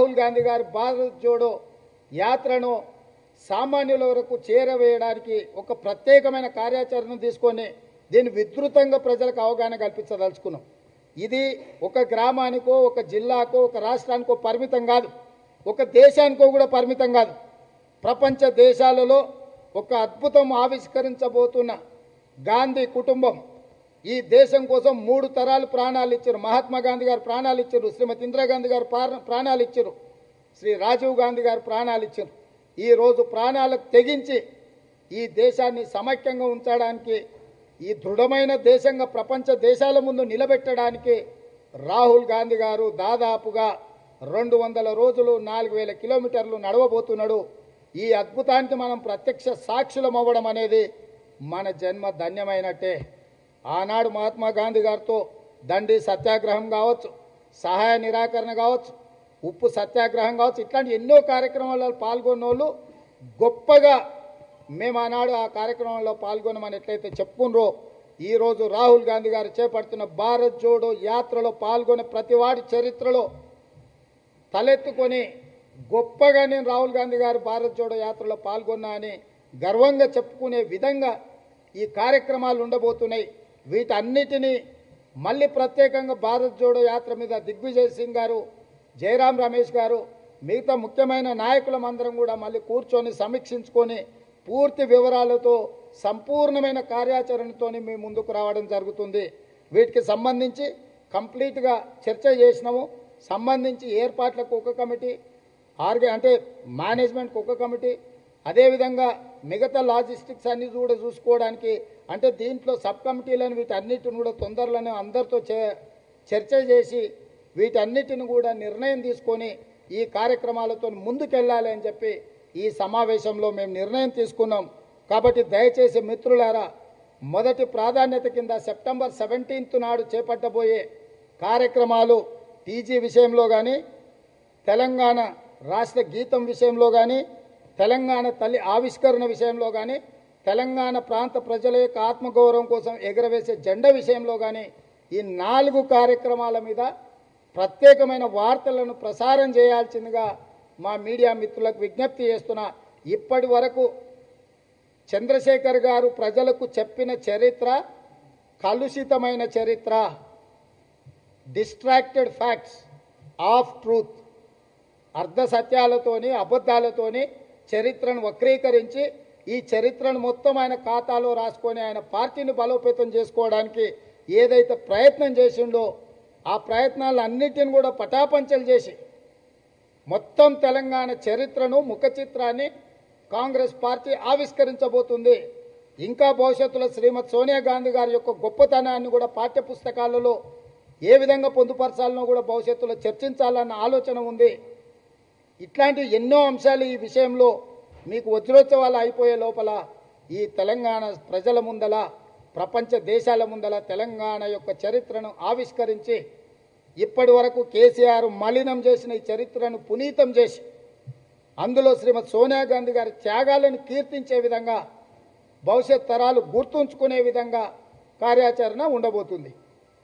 రాహుల్ గాంధీ గారి భారత్ జోడో యాత్రను సామాన్యుల వరకు చేరవేయడానికి ఒక ప్రత్యేకమైన కార్యాచరణ తీసుకొని దీన్ని విస్తృతంగా ప్రజలకు అవగాహన కల్పించదలుచుకున్నాం ఇది ఒక గ్రామానికో ఒక జిల్లాకో ఒక రాష్ట్రానికో పరిమితం కాదు ఒక దేశానికో కూడా పరిమితం కాదు ప్రపంచ దేశాలలో ఒక అద్భుతం ఆవిష్కరించబోతున్న గాంధీ కుటుంబం ఈ దేశం కోసం మూడు తరాలు ప్రాణాలు ఇచ్చారు మహాత్మా గాంధీ గారు ప్రాణాలు ఇచ్చారు శ్రీమతి ఇందిరాగాంధీ గారు ప్రాణ- ప్రాణాలు ఇచ్చారు శ్రీ రాజీవ్ గాంధీ గారు ప్రాణాలు ఇచ్చారు ఈ రోజు ప్రాణాలకు తెగించి ఈ దేశాన్ని సమైక్యంగా ఉంచడానికి ఈ దృఢమైన దేశంగా ప్రపంచ దేశాల ముందు నిలబెట్టడానికి రాహుల్ గాంధీ గారు దాదాపుగా రెండు వందల రోజులు నాలుగు వేల కిలోమీటర్లు నడవబోతున్నాడు ఈ అద్భుతానికి మనం ప్రత్యక్ష సాక్షులం అవ్వడం అనేది మన జన్మ ధన్యమైనట్టే ఆనాడు మహాత్మా గాంధీ గారితో దండి సత్యాగ్రహం కావచ్చు సహాయ నిరాకరణ కావచ్చు ఉప్పు సత్యాగ్రహం కావచ్చు ఇట్లాంటి ఎన్నో కార్యక్రమాల్లో పాల్గొన్న వాళ్ళు గొప్పగా మేము ఆనాడు ఆ కార్యక్రమంలో పాల్గొనమని ఎట్లయితే చెప్పుకున్నారో ఈరోజు రాహుల్ గాంధీ గారు చేపడుతున్న భారత్ జోడో యాత్రలో పాల్గొనే ప్రతి వాడి చరిత్రలో తలెత్తుకొని గొప్పగా నేను రాహుల్ గాంధీ గారు భారత్ జోడో యాత్రలో పాల్గొన్నా అని గర్వంగా చెప్పుకునే విధంగా ఈ కార్యక్రమాలు ఉండబోతున్నాయి వీటన్నిటినీ మళ్ళీ ప్రత్యేకంగా భారత్ జోడో యాత్ర మీద దిగ్విజయ్ సింగ్ గారు జయరాం రమేష్ గారు మిగతా ముఖ్యమైన నాయకులమందరం కూడా మళ్ళీ కూర్చొని సమీక్షించుకొని పూర్తి వివరాలతో సంపూర్ణమైన కార్యాచరణతో మేము ముందుకు రావడం జరుగుతుంది వీటికి సంబంధించి కంప్లీట్గా చర్చ చేసినాము సంబంధించి ఏర్పాట్లకు ఒక కమిటీ ఆర్గ అంటే మేనేజ్మెంట్కి ఒక కమిటీ అదేవిధంగా మిగతా లాజిస్టిక్స్ అన్ని కూడా చూసుకోవడానికి అంటే దీంట్లో సబ్ కమిటీలను వీటన్నిటిని కూడా తొందరలోనే అందరితో చే- చర్చ చేసి వీటన్నిటిని కూడా నిర్ణయం తీసుకొని ఈ కార్యక్రమాలతో ముందుకెళ్ళాలి అని చెప్పి ఈ సమావేశంలో మేము నిర్ణయం తీసుకున్నాం కాబట్టి దయచేసి మిత్రులారా మొదటి ప్రాధాన్యత కింద సెప్టెంబర్ సెవెంటీన్త్ నాడు చేపట్టబోయే కార్యక్రమాలు టీజీ విషయంలో కానీ తెలంగాణ రాష్ట్ర గీతం విషయంలో కానీ తెలంగాణ తల్లి ఆవిష్కరణ విషయంలో కానీ తెలంగాణ ప్రాంత ప్రజల యొక్క ఆత్మగౌరవం కోసం ఎగరవేసే జెండా విషయంలో కానీ ఈ నాలుగు కార్యక్రమాల మీద ప్రత్యేకమైన వార్తలను ప్రసారం చేయాల్సిందిగా మా మీడియా మిత్రులకు విజ్ఞప్తి చేస్తున్నా ఇప్పటి వరకు చంద్రశేఖర్ గారు ప్రజలకు చెప్పిన చరిత్ర కలుషితమైన చరిత్ర డిస్ట్రాక్టెడ్ ఫ్యాక్ట్స్ ఆఫ్ ట్రూత్ అర్ధ సత్యాలతోని అబద్ధాలతోని చరిత్రను వక్రీకరించి ఈ చరిత్రను మొత్తం ఆయన ఖాతాలో రాసుకొని ఆయన పార్టీని బలోపేతం చేసుకోవడానికి ఏదైతే ప్రయత్నం చేసిండో ఆ ప్రయత్నాలన్నిటిని కూడా పటాపంచలు చేసి మొత్తం తెలంగాణ చరిత్రను ముఖ చిత్రాన్ని కాంగ్రెస్ పార్టీ ఆవిష్కరించబోతుంది ఇంకా భవిష్యత్తులో శ్రీమతి సోనియా గాంధీ గారి యొక్క గొప్పతనాన్ని కూడా పాఠ్య పుస్తకాలలో ఏ విధంగా పొందుపరచాలనో కూడా భవిష్యత్తులో చర్చించాలన్న ఆలోచన ఉంది ఇట్లాంటి ఎన్నో అంశాలు ఈ విషయంలో మీకు వజ్రోత్సవాలు అయిపోయే లోపల ఈ తెలంగాణ ప్రజల ముందల ప్రపంచ దేశాల ముందల తెలంగాణ యొక్క చరిత్రను ఆవిష్కరించి ఇప్పటి వరకు కేసీఆర్ మలినం చేసిన ఈ చరిత్రను పునీతం చేసి అందులో శ్రీమతి సోనియా గాంధీ గారి త్యాగాలను కీర్తించే విధంగా భవిష్యత్ తరాలు గుర్తుంచుకునే విధంగా కార్యాచరణ ఉండబోతుంది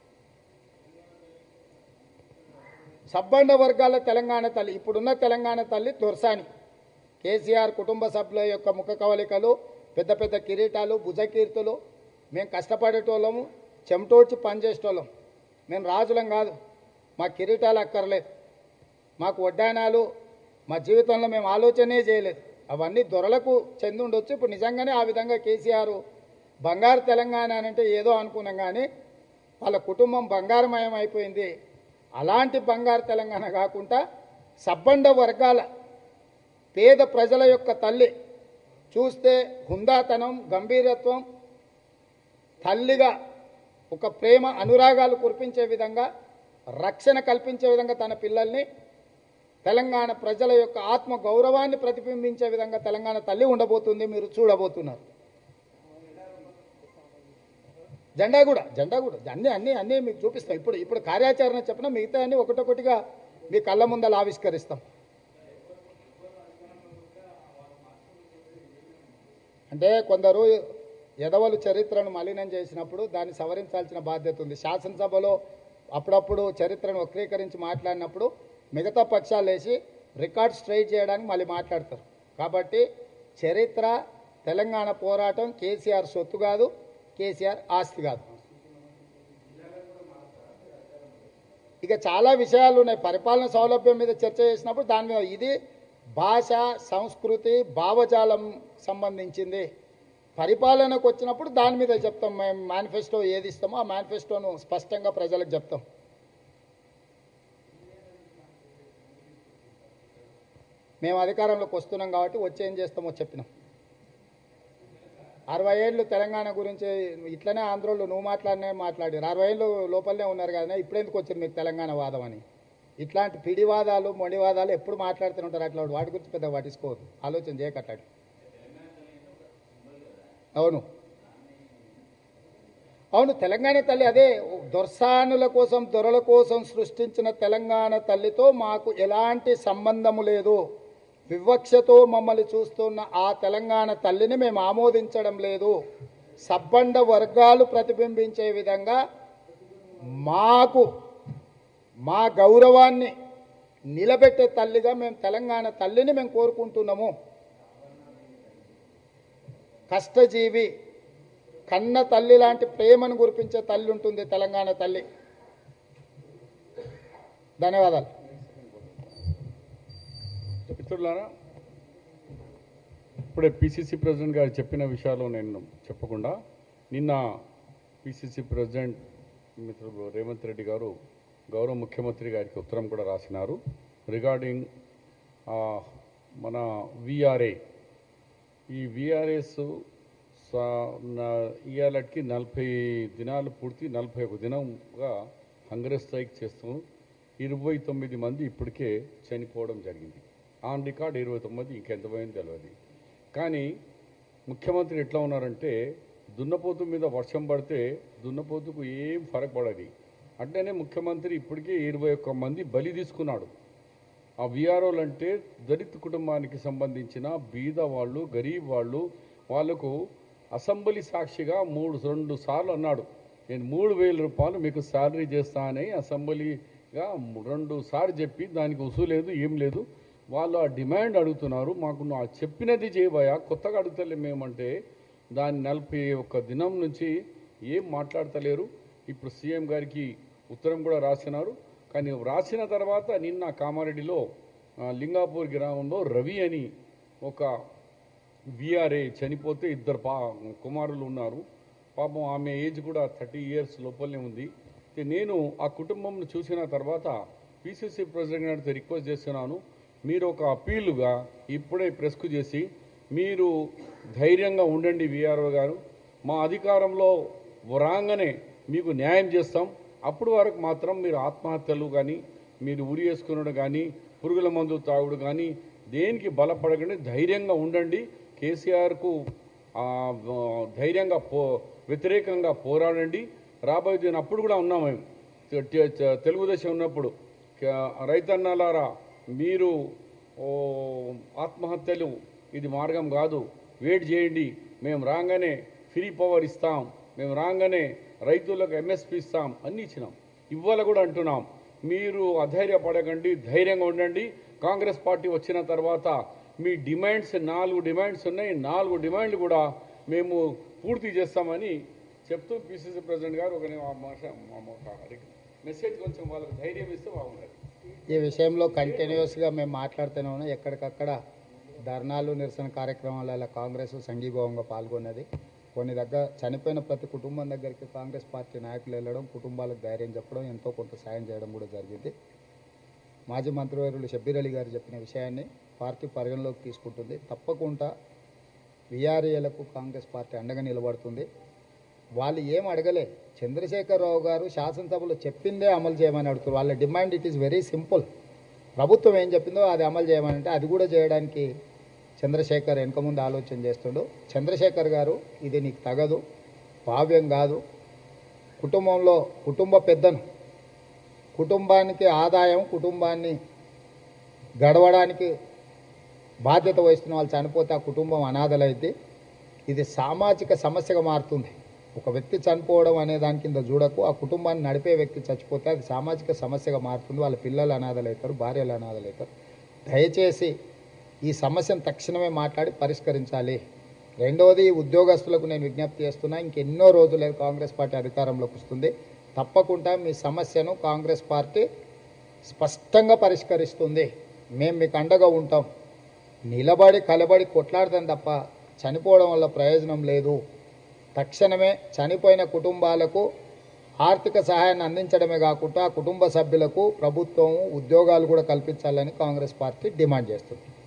సబ్బండ వర్గాల తెలంగాణ తల్లి ఇప్పుడున్న తెలంగాణ తల్లి దొర్సాని కేసీఆర్ కుటుంబ సభ్యుల యొక్క ముఖ కవలికలు పెద్ద పెద్ద కిరీటాలు భుజకీర్తులు మేము కష్టపడేటోళ్ళము చెమటోడ్చి పనిచేసేటోళ్ళం మేము రాజులం కాదు మా కిరీటాలు అక్కర్లేదు మాకు వడ్డానాలు మా జీవితంలో మేము ఆలోచనే చేయలేదు అవన్నీ దొరలకు చెంది ఉండొచ్చు ఇప్పుడు నిజంగానే ఆ విధంగా కేసీఆర్ బంగారు తెలంగాణ అని అంటే ఏదో అనుకున్నాం కానీ వాళ్ళ కుటుంబం బంగారమయం అయిపోయింది అలాంటి బంగారు తెలంగాణ కాకుండా సబ్బండ వర్గాల పేద ప్రజల యొక్క తల్లి చూస్తే హుందాతనం గంభీరత్వం తల్లిగా ఒక ప్రేమ అనురాగాలు కురిపించే విధంగా రక్షణ కల్పించే విధంగా తన పిల్లల్ని తెలంగాణ ప్రజల యొక్క ఆత్మ గౌరవాన్ని ప్రతిబింబించే విధంగా తెలంగాణ తల్లి ఉండబోతుంది మీరు చూడబోతున్నారు జెండా కూడా జెండా కూడా అన్నీ అన్నీ అన్నీ మీకు చూపిస్తాం ఇప్పుడు ఇప్పుడు కార్యాచరణ చెప్పిన మిగతా అన్ని ఒకటొకటిగా మీ కళ్ళ ముందర ఆవిష్కరిస్తాం అంటే కొందరు ఎదవలు చరిత్రను మలినం చేసినప్పుడు దాన్ని సవరించాల్సిన బాధ్యత ఉంది శాసనసభలో అప్పుడప్పుడు చరిత్రను వక్రీకరించి మాట్లాడినప్పుడు మిగతా పక్షాలు వేసి రికార్డ్ స్ట్రైట్ చేయడానికి మళ్ళీ మాట్లాడతారు కాబట్టి చరిత్ర తెలంగాణ పోరాటం కేసీఆర్ సొత్తు కాదు కేసీఆర్ ఆస్తి కాదు ఇక చాలా విషయాలు ఉన్నాయి పరిపాలన సౌలభ్యం మీద చర్చ చేసినప్పుడు దాని మీద ఇది భాష సంస్కృతి భావజాలం సంబంధించింది పరిపాలనకు వచ్చినప్పుడు దాని మీద చెప్తాం మేము మేనిఫెస్టో ఏది ఇస్తామో ఆ మేనిఫెస్టోను స్పష్టంగా ప్రజలకు చెప్తాం మేము అధికారంలోకి వస్తున్నాం కాబట్టి వచ్చి ఏం చేస్తామో చెప్పినాం అరవై ఏళ్ళు తెలంగాణ గురించి ఇట్లనే ఆంధ్రోళ్ళు నువ్వు మాట్లాడినే మాట్లాడారు అరవై ఏళ్ళు లోపలనే ఉన్నారు కదా ఇప్పుడు ఎందుకు వచ్చింది మీకు తెలంగాణ వాదం అని ఇట్లాంటి పిడివాదాలు మొండివాదాలు ఎప్పుడు మాట్లాడుతూనే ఉంటారు అట్లా వాటి గురించి పెద్ద పట్టించుకోవద్దు ఆలోచన చేయకట్లాడు అవును అవును తెలంగాణ తల్లి అదే దొర్సానుల కోసం దొరల కోసం సృష్టించిన తెలంగాణ తల్లితో మాకు ఎలాంటి సంబంధము లేదు వివక్షతో మమ్మల్ని చూస్తున్న ఆ తెలంగాణ తల్లిని మేము ఆమోదించడం లేదు సబ్బండ వర్గాలు ప్రతిబింబించే విధంగా మాకు మా గౌరవాన్ని నిలబెట్టే తల్లిగా మేము తెలంగాణ తల్లిని మేము కోరుకుంటున్నాము కష్టజీవి కన్న తల్లి లాంటి ప్రేమను గురిపించే తల్లి ఉంటుంది తెలంగాణ తల్లి ధన్యవాదాలు మిత్రులారా ఇప్పుడే పిసిసి ప్రెసిడెంట్ గారు చెప్పిన విషయాలు నేను చెప్పకుండా నిన్న పిసిసి ప్రెసిడెంట్ మిత్రుడు రేవంత్ రెడ్డి గారు గౌరవ ముఖ్యమంత్రి గారికి ఉత్తరం కూడా రాసినారు రిగార్డింగ్ మన విఆర్ఏ ఈ విఆర్ఎస్ ఇవాళకి నలభై దినాలు పూర్తి నలభై ఒక దినంగా హంగర్ స్ట్రైక్ చేస్తూ ఇరవై తొమ్మిది మంది ఇప్పటికే చనిపోవడం జరిగింది ఆన్ రికార్డ్ ఇరవై తొమ్మిది ఇంకెంతమైంది తెలియదు కానీ ముఖ్యమంత్రి ఎట్లా ఉన్నారంటే దున్నపోతు మీద వర్షం పడితే దున్నపోతుకు ఏం ఫరక్ పడది అట్లనే ముఖ్యమంత్రి ఇప్పటికే ఇరవై ఒక్క మంది బలి తీసుకున్నాడు ఆ విఆర్ఓలు అంటే దళిత్ కుటుంబానికి సంబంధించిన బీద వాళ్ళు గరీబ్ వాళ్ళు వాళ్ళకు అసెంబ్లీ సాక్షిగా మూడు రెండు సార్లు అన్నాడు నేను మూడు వేల రూపాయలు మీకు శాలరీ చేస్తానని అసెంబ్లీగా రెండు సార్లు చెప్పి దానికి వసూలు లేదు ఏం లేదు వాళ్ళు ఆ డిమాండ్ అడుగుతున్నారు మాకు నువ్వు ఆ చెప్పినది చేయబోయా కొత్తగా అడుగుతలే మేమంటే దాని నలభై ఒక్క దినం నుంచి ఏం మాట్లాడతలేరు ఇప్పుడు సీఎం గారికి ఉత్తరం కూడా రాసినారు కానీ రాసిన తర్వాత నిన్న కామారెడ్డిలో ఆ, లింగాపూర్ గ్రామంలో రవి అని ఒక విఆర్ఏ చనిపోతే ఇద్దరు పా కుమారులు ఉన్నారు పాపం ఆమె ఏజ్ కూడా థర్టీ ఇయర్స్ లోపలనే ఉంది అయితే నేను ఆ కుటుంబంను చూసిన తర్వాత పిసిసి ప్రెసిడెంట్ గారితో రిక్వెస్ట్ చేస్తున్నాను మీరు ఒక అప్పీలుగా ఇప్పుడే ప్రెస్కు చేసి మీరు ధైర్యంగా ఉండండి విఆర్ఓ గారు మా అధికారంలో రాగానే మీకు న్యాయం చేస్తాం అప్పుడు వరకు మాత్రం మీరు ఆత్మహత్యలు కానీ మీరు ఉరి వేసుకునడం కానీ పురుగుల మందు తాగుడు కానీ దేనికి బలపడకండి ధైర్యంగా ఉండండి కేసీఆర్కు ఆ, ధైర్యంగా పో వ్యతిరేకంగా పోరాడండి రాబోయే దిన అప్పుడు కూడా ఉన్నాం మేము తె- తె- తె- తెలుగుదేశం ఉన్నప్పుడు క- రైతన్నలారా మీరు ఓ, ఆత్మహత్యలు ఇది మార్గం కాదు వెయిట్ చేయండి మేము రాగానే ఫ్రీ పవర్ ఇస్తాం మేము రాగానే రైతులకు ఎంఎస్పి ఇస్తాం అన్నీ ఇచ్చినాం ఇవాళ కూడా అంటున్నాం మీరు అధైర్యపడకండి ధైర్యంగా ఉండండి కాంగ్రెస్ పార్టీ వచ్చిన తర్వాత మీ డిమాండ్స్ నాలుగు డిమాండ్స్ ఉన్నాయి నాలుగు డిమాండ్లు కూడా మేము పూర్తి చేస్తామని చెప్తూ పిసిసి ప్రెసిడెంట్ గారు ఒక ఆ మాట- ఒక మెసేజ్ కొంచెం వాళ్ళకి ధైర్యం ఇస్తే బాగుంటుంది ఈ విషయంలో కంటిన్యూస్గా మేము మాట్లాడుతూనే ఉన్నాం ఎక్కడికక్కడ ధర్నాలు నిరసన కార్యక్రమాలలో కాంగ్రెస్ సంఘీభావంగా పాల్గొన్నది కొన్ని దగ్గర చనిపోయిన ప్రతి కుటుంబం దగ్గరికి కాంగ్రెస్ పార్టీ నాయకులు వెళ్ళడం కుటుంబాలకు ధైర్యం చెప్పడం ఎంతో కొంత సాయం చేయడం కూడా జరిగింది మాజీ మంత్రివర్యులు షబ్బీర్ అలీ గారు చెప్పిన విషయాన్ని పార్టీ పరిగణలోకి తీసుకుంటుంది తప్పకుండా విఆర్ఏలకు కాంగ్రెస్ పార్టీ అండగా నిలబడుతుంది వాళ్ళు ఏం అడగలే చంద్రశేఖరరావు గారు శాసనసభలో చెప్పిందే అమలు చేయమని అడుగుతారు వాళ్ళ demand it is very simple ప్రభుత్వం ఏం చెప్పిందో అది అమలు చేయమని అంటే అది కూడా చేయడానికి చంద్రశేఖర్ వెనక ముందు ఆలోచన చేస్తుండు చంద్రశేఖర్ గారు ఇది నీకు తగదు భావ్యం కాదు కుటుంబంలో కుటుంబ పెద్దను కుటుంబానికి ఆదాయం కుటుంబాన్ని గడవడానికి బాధ్యత వహిస్తున్న వాళ్ళు చనిపోతే ఆ కుటుంబం అనాథలైతే ఇది సామాజిక సమస్యగా మారుతుంది ఒక వ్యక్తి చనిపోవడం అనే దాని కింద చూడకు ఆ కుటుంబాన్ని నడిపే వ్యక్తి చచ్చిపోతే అది సామాజిక సమస్యగా మారుతుంది వాళ్ళ పిల్లలు అనాథలు అవుతారు భార్యలు అనాథలు అవుతారు దయచేసి ఈ సమస్యను తక్షణమే మాట్లాడి పరిష్కరించాలి రెండవది ఉద్యోగస్తులకు నేను విజ్ఞప్తి చేస్తున్నా ఇంకెన్నో రోజులు కాంగ్రెస్ పార్టీ అధికారంలోకి వస్తుంది తప్పకుండా మీ సమస్యను కాంగ్రెస్ పార్టీ స్పష్టంగా పరిష్కరిస్తుంది మేము మీకు అండగా ఉంటాం నిలబడి కలబడి కొట్లాడతాం తప్ప చనిపోవడం వల్ల ప్రయోజనం లేదు తక్షణమే చనిపోయిన కుటుంబాలకు ఆర్థిక సహాయాన్ని అందించడమే కాకుండా ఆ కుటుంబ సభ్యులకు ప్రభుత్వం ఉద్యోగాలు కూడా కల్పించాలని కాంగ్రెస్ పార్టీ డిమాండ్ చేస్తుంది